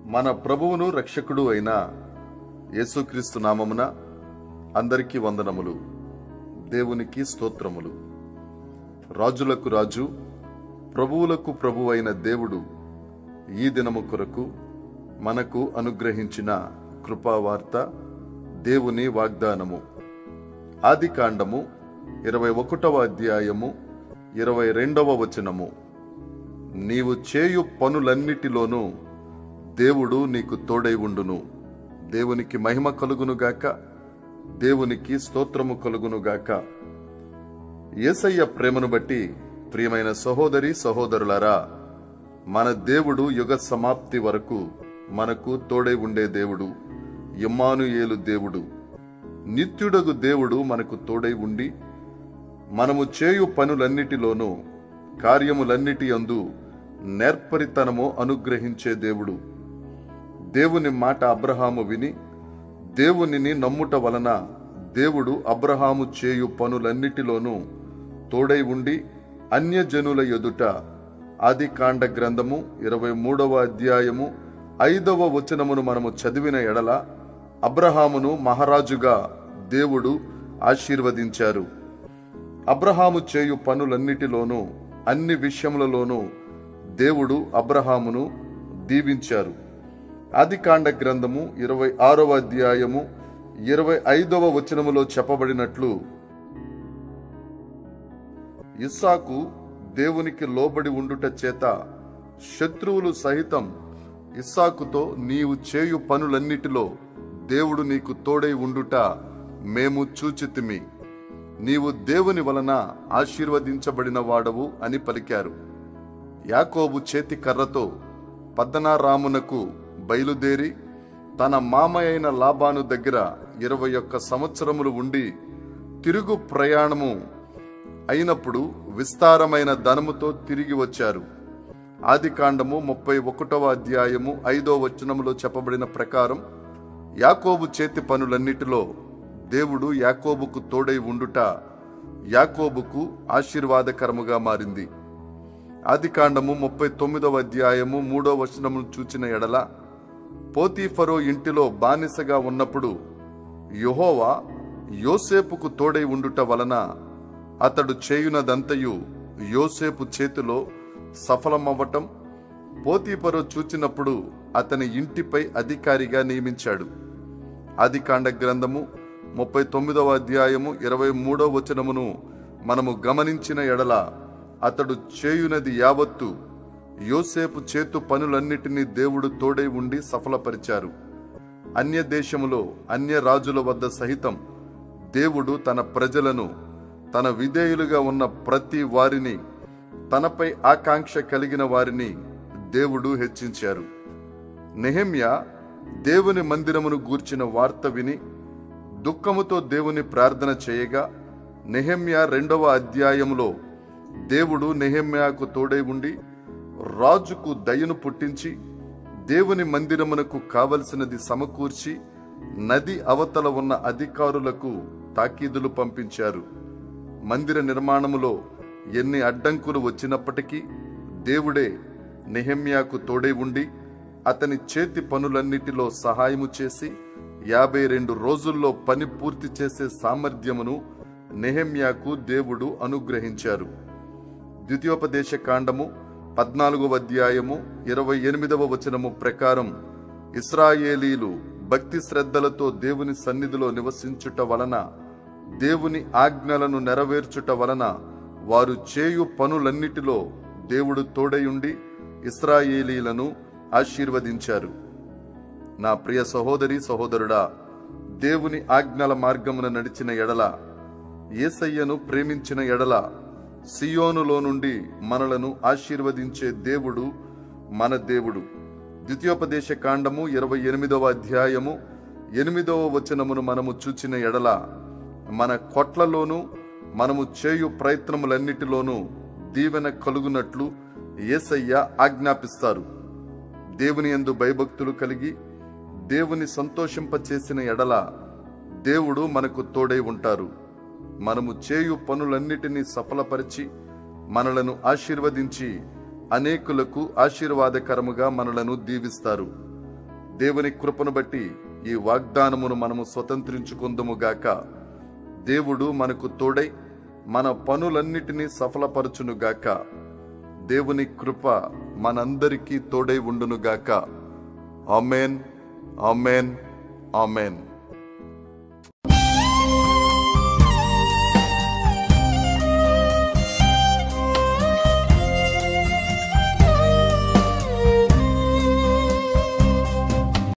మన ప్రభువును రక్షకుడు అయిన యేసుక్రీస్తు నామమున అందరికీ వందనములు దేవునికి స్తోత్రములు రాజులకు రాజు ప్రభువులకు ప్రభు అయిన దేవుడు ఈ దినము కొరకు మనకు అనుగ్రహించిన కృపావార్త దేవుని వాగ్దానము ఆది కాండము ఇరవై ఒకటవ అధ్యాయము ఇరవై రెండవ వచనము నీవు చేయు పనులన్నిటిలోనూ దేవుడు నీకు తోడై ఉండును దేవునికి మహిమ కలుగునుగాక దేవునికి స్తోత్రము కలుగునుగాక యేసయ్య ప్రేమను బట్టి ప్రియమైన సహోదరి సహోదరులారా మన దేవుడు యుగ సమాప్తి వరకు మనకు తోడై ఉండే దేవుడు ఇమ్మానుయేలు దేవుడు నిత్యుడగు దేవుడు మనకు తోడై ఉండి మనము చేయు పనులన్నిటిలోనూ కార్యములన్నిటి యందు నేర్పరితనము అనుగ్రహించే దేవుడు దేవుని మాట అబ్రహాము విని దేవునిని నమ్ముట వలన దేవుడు అబ్రహాము చేయు పనులన్నిటిలోనూ తోడై ఉండి అన్యజనుల ఎదుట ఆది కాండ గ్రంథము ఇరవై మూడవ అధ్యాయము ఐదవ వచనమును మనము చదివిన ఎడల అబ్రహామును మహారాజుగా దేవుడు ఆశీర్వదించారు అబ్రహాము చేయు పనులన్నిటిలోనూ అన్ని విషయములలోనూ దేవుడు అబ్రహామును దీవించారు ఆదికాండ గ్రంథము ఇరవై ఆరవ అధ్యాయము ఇరవై ఐదవ వచనములో చెప్పబడినట్లు ఇస్సాకు దేవునికి లోబడి ఉండుట చేత శత్రువులు సహితం ఇస్సాకుతో నీవు చేయు పనులన్నిటిలో దేవుడు నీకు తోడై ఉండుట మేము చూచితిమి నీవు దేవుని వలన ఆశీర్వదించబడిన వాడవు అని పలికారు యాకోబు చేతి కర్రతో పద్దనారామునకు బయలుదేరి తన మామ అయిన లాబాను దగ్గర ఇరవై ఒక్క సంవత్సరములు ఉండి తిరుగు ప్రయాణము అయినప్పుడు విస్తారమైన ధనముతో తిరిగి వచ్చారు ఆది కాండము ముప్పై ఒకటవ అధ్యాయము ఐదో వచనములో చెప్పబడిన ప్రకారం యాకోబు చేతి పనులన్నిటిలో దేవుడు యాకోబుకు తోడై ఉండుట యాకోబుకు ఆశీర్వాదకరముగా మారింది ఆది కాండము ముప్పై తొమ్మిదవ అధ్యాయము మూడో వచనమును చూచిన ఎడల పోతీఫరో ఇంటిలో బానిసగా ఉన్నప్పుడు యెహోవా యోసేపుకు తోడై ఉండుట వలన అతడు చేయునదంతయు యోసేపు చేతిలో సఫలమవ్వటం పోతీఫరో చూచినప్పుడు అతని ఇంటిపై అధికారిగా నియమించాడు ఆది కాండ గ్రంథము ముప్పై తొమ్మిదవ అధ్యాయము ఇరవై మూడవ వచనమును మనము గమనించిన ఎడల అతడు చేయునది యావత్తు యోసేపు చేతు పనులన్నిటినీ దేవుడు తోడై ఉండి సఫలపరిచారు అన్య దేశములో అన్య రాజుల వద్ద సహితం దేవుడు తన ప్రజలను తన విధేయులుగా ఉన్న ప్రతి వారిని తనపై ఆకాంక్ష కలిగిన వారిని దేవుడు హెచ్చించారు నెహమ్య దేవుని మందిరమును గూర్చిన వార్త విని దుఃఖముతో దేవుని ప్రార్థన చేయగా నెహమ్య రెండవ అధ్యాయములో దేవుడు నెహమ్యాకు తోడై ఉండి రాజుకు దయను పుట్టించి దేవుని మందిరమునకు కావలసినది సమకూర్చి నది అవతల ఉన్న అధికారులకు తాకీదులు పంపించారు మందిర నిర్మాణములో ఎన్ని అడ్డంకులు వచ్చినప్పటికీ దేవుడే నెహమ్యాకు తోడై ఉండి అతని చేతి పనులన్నిటిలో సహాయము చేసి యాభై రెండు రోజుల్లో పని పూర్తి చేసే సామర్థ్యమును నెహమ్యాకు దేవుడు అనుగ్రహించారు ద్వితీయోపదేశ కాండము పద్నాలుగవ అధ్యాయము ఇరవై ఎనిమిదవ వచనము ప్రకారం ఇస్రాయేలీలు భక్తి శ్రద్ధలతో దేవుని సన్నిధిలో నివసించుట వలన దేవుని ఆజ్ఞలను నెరవేర్చుట వలన వారు చేయు పనులన్నిటిలో దేవుడు తోడయుండి ఇస్రాయేలీలను ఆశీర్వదించారు నా ప్రియ సహోదరి సహోదరుడా దేవుని ఆజ్ఞల మార్గమున నడిచిన ఎడల ఏసయ్యను ప్రేమించిన ఎడల సియోనులో నుండి మనలను ఆశీర్వదించే దేవుడు మన దేవుడు ద్వితీయోపదేశ కాండము ఇరవై ఎనిమిదవ అధ్యాయము ఎనిమిదవ వచనమును మనము చూచిన ఎడల మన కొట్లలోనూ మనము చేయు ప్రయత్నములన్నిటిలోనూ దీవెన కలుగునట్లు ఏసయ్య ఆజ్ఞాపిస్తారు దేవుని యందు భయభక్తులు కలిగి దేవుని సంతోషింపచేసిన ఎడల దేవుడు మనకు తోడై ఉంటారు మనము చేయు పనులన్నిటినీ సఫలపరిచి మనలను ఆశీర్వదించి అనేకులకు ఆశీర్వాదకరముగా మనలను దీవిస్తారు దేవుని కృపను బట్టి ఈ వాగ్దానమును మనము స్వతంత్రించుకుందుము గాక దేవుడు మనకు తోడై మన పనులన్నిటినీ సఫలపరచును గాక దేవుని కృప మనందరికీ తోడై ఉండును గాక ఆమెన్ ఆమెన్ ఆమెన్